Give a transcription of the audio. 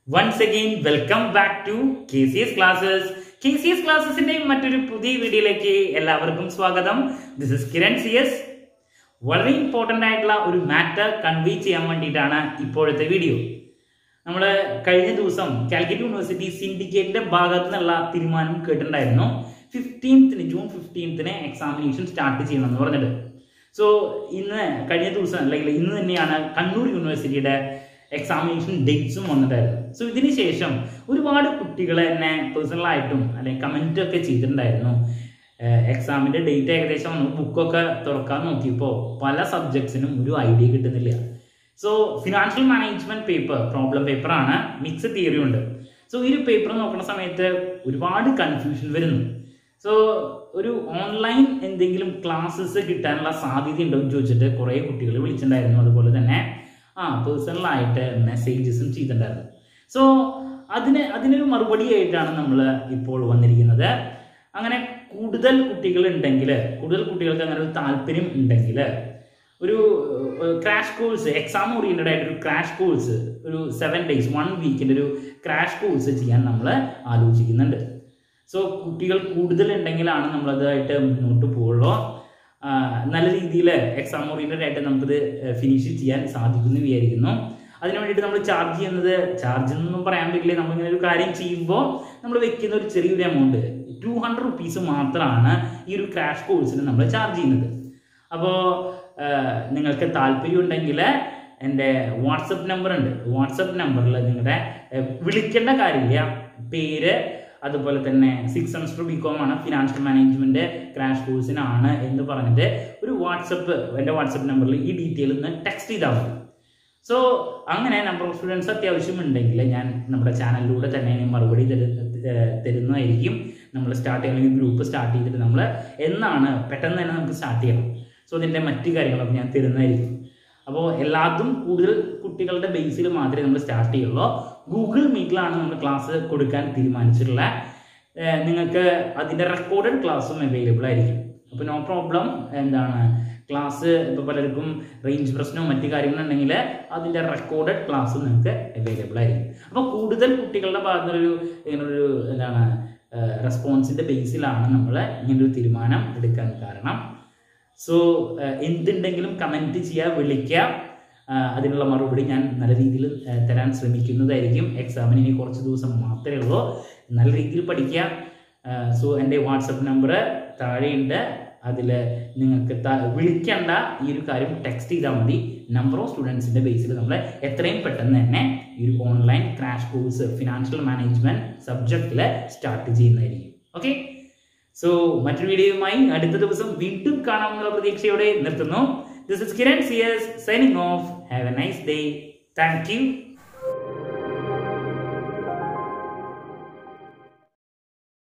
once again welcome back to K C S classes K C S ക്ലാസ്സസിന്റെ മറ്റൊരു പുതിയ വീഡിയോയിലേക്ക് എല്ലാവർക്കും സ്വാഗതം this is Kiran C S വളരെ ഇമ്പോർട്ടന്റ് ആയിട്ടുള്ള ഒരു മാറ്റർ കൺവേ ചെയ്യാൻ വേണ്ടിയിട്ടാണ് ഇപ്പോഴത്തെ വീഡിയോ നമ്മൾ കഴിഞ്ഞ ദിവസം കാലിക്കറ്റ് യൂണിവേഴ്സിറ്റി സിൻഡിക്കേറ്റിന്റെ ഭാഗത്തു നിന്നുള്ള തീരുമാനം കേട്ടിട്ടുണ്ടായിരുന്നു ഫിഫ്റ്റീൻത്തിന് ജൂൺ ഫിഫ്റ്റീൻത്തിന് എക്സാമിനേഷൻ സ്റ്റാർട്ട് ചെയ്യണം എന്ന് പറഞ്ഞിട്ട് സോ ഇന്ന് കഴിഞ്ഞ ദിവസം അല്ലെങ്കിൽ ഇന്ന് തന്നെയാണ് കണ്ണൂർ യൂണിവേഴ്സിറ്റിയുടെ എക്സാമിനേഷൻ ഡേറ്റ്സും വന്നിട്ടായിരുന്നു സോ ഇതിന് ശേഷം ഒരുപാട് കുട്ടികൾ എന്നെ പേഴ്സണലായിട്ടും അല്ലെങ്കിൽ കമൻ്റ് ഒക്കെ ചെയ്തിട്ടുണ്ടായിരുന്നു എക്സാമിന്റെ ഡേറ്റ് ഏകദേശം വന്നു ബുക്കൊക്കെ തുറക്കാൻ നോക്കിയപ്പോൾ പല സബ്ജക്ട്സിനും ഒരു ഐഡിയ കിട്ടുന്നില്ല so financial management paper problem പേപ്പറാണ് മിക്സ് തിയറി ഉണ്ട് സോ ഈ ഒരു പേപ്പർ നോക്കുന്ന സമയത്ത് ഒരുപാട് കൺഫ്യൂഷൻ വരുന്നു സോ ഒരു ഓൺലൈൻ എന്തെങ്കിലും ക്ലാസ്സസ് കിട്ടാനുള്ള സാധ്യത ഉണ്ടോ എന്ന് ചോദിച്ചിട്ട് കുറേ കുട്ടികൾ വിളിച്ചിട്ടുണ്ടായിരുന്നു അതുപോലെ തന്നെ ആ പേഴ്സണലായിട്ട് മെസ്സേജസും ചെയ്തിട്ടുണ്ടായിരുന്നു സോ അതിന് അതിനൊരു മറുപടി ആയിട്ടാണ് നമ്മൾ ഇപ്പോൾ വന്നിരിക്കുന്നത് അങ്ങനെ കൂടുതൽ കുട്ടികൾ ഉണ്ടെങ്കിൽ കൂടുതൽ കുട്ടികൾക്ക് അങ്ങനെ ഒരു താല്പര്യം ഉണ്ടെങ്കിൽ ഒരു ക്രാഷ് കോഴ്സ് എക്സാം ഓറിയൻറ്റഡ് ആയിട്ട് ഒരു ക്രാഷ് കോഴ്സ് ഒരു സെവൻ ഡേയ്സ് വൺ വീക്കിൻ്റെ ഒരു ക്രാഷ് കോഴ്സ് ചെയ്യാൻ നമ്മൾ ആലോചിക്കുന്നുണ്ട് സോ കുട്ടികൾ കൂടുതൽ ഉണ്ടെങ്കിലാണ് നമ്മളതായിട്ട് മുന്നോട്ട് പോകുള്ളൂ നല്ല രീതിയിൽ എക്സാം ഓറിയൻറ്റഡ് ആയിട്ട് നമുക്കിത് ഫിനിഷ് ചെയ്യാൻ സാധിക്കുമെന്ന് വിചാരിക്കുന്നു അതിന് വേണ്ടിയിട്ട് നമ്മൾ ചാർജ് ചെയ്യുന്നത് ചാർജ് എന്നൊന്നും പറയാൻ പറ്റില്ല നമ്മളിങ്ങനെ ഒരു കാര്യം ചെയ്യുമ്പോൾ നമ്മൾ വെക്കുന്ന ഒരു ചെറിയൊരു എമൗണ്ട് ടു ഹൺഡ്രഡ് റുപ്പീസ് മാത്രമാണ് ഈ ഒരു ക്രാഷ് കോഴ്സിന് നമ്മൾ ചാർജ് ചെയ്യുന്നത് അപ്പോൾ നിങ്ങൾക്ക് താല്പര്യം ഉണ്ടെങ്കിൽ എൻ്റെ വാട്സപ്പ് നമ്പർ ഉണ്ട് വാട്സപ്പ് നമ്പറിൽ നിങ്ങളുടെ വിളിക്കേണ്ട കാര്യമില്ല പേര് അതുപോലെ തന്നെ സിക്സ് സെമസ്റ്റർ ബി കോം ആണ് ഫിനാൻഷ്യൽ മാനേജ്മെന്റ് ക്രാഷ് കോഴ്സിനാണ് എന്ന് പറഞ്ഞിട്ട് ഒരു വാട്സപ്പ് എൻ്റെ വാട്സപ്പ് നമ്പറിൽ ഈ ഡീറ്റെയിൽ ഒന്ന് ടെക്സ്റ്റ് ചെയ്താൽ മതി സോ അങ്ങനെ നമ്പർ ഓഫ് സ്റ്റുഡൻസ് അത്യാവശ്യം ഉണ്ടെങ്കിൽ ഞാൻ നമ്മുടെ ചാനലിലൂടെ തന്നെ മറുപടി തരുന്നതായിരിക്കും നമ്മൾ സ്റ്റാർട്ട് ചെയ്യണമെങ്കിൽ ഗ്രൂപ്പ് സ്റ്റാർട്ട് ചെയ്തിട്ട് നമ്മൾ എന്നാണ് പെട്ടെന്ന് തന്നെ നമുക്ക് സ്റ്റാർട്ട് ചെയ്യണം സോ അതിൻ്റെ മറ്റു കാര്യങ്ങളൊക്കെ ഞാൻ തരുന്നതായിരിക്കും അപ്പോൾ എല്ലാതും കൂടുതൽ കുട്ടികളുടെ ബേസിൽ മാത്രമേ നമ്മൾ സ്റ്റാർട്ട് ചെയ്യുള്ളൂ ഗൂഗിൾ മീറ്റിലാണ് നമ്മൾ ക്ലാസ് കൊടുക്കാൻ തീരുമാനിച്ചിട്ടുള്ളത് നിങ്ങൾക്ക് അതിൻ്റെ റെക്കോർഡഡ് ക്ലാസ്സും അവൈലബിൾ ആയിരിക്കും അപ്പോൾ നോ പ്രോബ്ലം എന്താണ് ക്ലാസ് ഇപ്പോൾ പലർക്കും റേഞ്ച് പ്രശ്നവും മറ്റു കാര്യങ്ങളുണ്ടെങ്കിൽ അതിൻ്റെ റെക്കോർഡഡ് ക്ലാസ് നിങ്ങൾക്ക് അവൈലബിൾ ആയിരിക്കും അപ്പോൾ കൂടുതൽ കുട്ടികളുടെ ഭാഗത്തുനിന്നൊരു ഇങ്ങനൊരു എന്താണ് റെസ്പോൺസിൻ്റെ ബേസിലാണ് നമ്മൾ ഇങ്ങനൊരു തീരുമാനം എടുക്കാൻ കാരണം സോ എന്തുണ്ടെങ്കിലും കമൻറ്റ് ചെയ്യുക വിളിക്കുക അതിനുള്ള മറുപടി ഞാൻ നല്ല രീതിയിൽ തരാൻ ശ്രമിക്കുന്നതായിരിക്കും എക്സാമിന് ഇനി കുറച്ച് ദിവസം മാത്രമേ ഉള്ളൂ നല്ല രീതിയിൽ പഠിക്കുക സോ എൻ്റെ വാട്സപ്പ് നമ്പർ താഴെയുണ്ട് അതിൽ നിങ്ങൾക്ക് വിളിക്കേണ്ട ഈ ഒരു കാര്യം ടെക്സ്റ്റ് ചെയ്താൽ മതി നമ്പർ ഓഫ് സ്റ്റുഡൻസിൻ്റെ ബേസിൽ നമ്മൾ എത്രയും പെട്ടെന്ന് തന്നെ ഈ ഒരു online crash course financial management സബ്ജക്റ്റിൽ സ്റ്റാർട്ട് ചെയ്യുന്നതായിരിക്കും ഓക്കെ സോ മറ്റൊരു വീഡിയോയുമായി അടുത്ത ദിവസം വീണ്ടും കാണാമെന്നുള്ള പ്രതീക്ഷയോടെ നിർത്തുന്നു this is Kiran C S signing off have a nice day thank U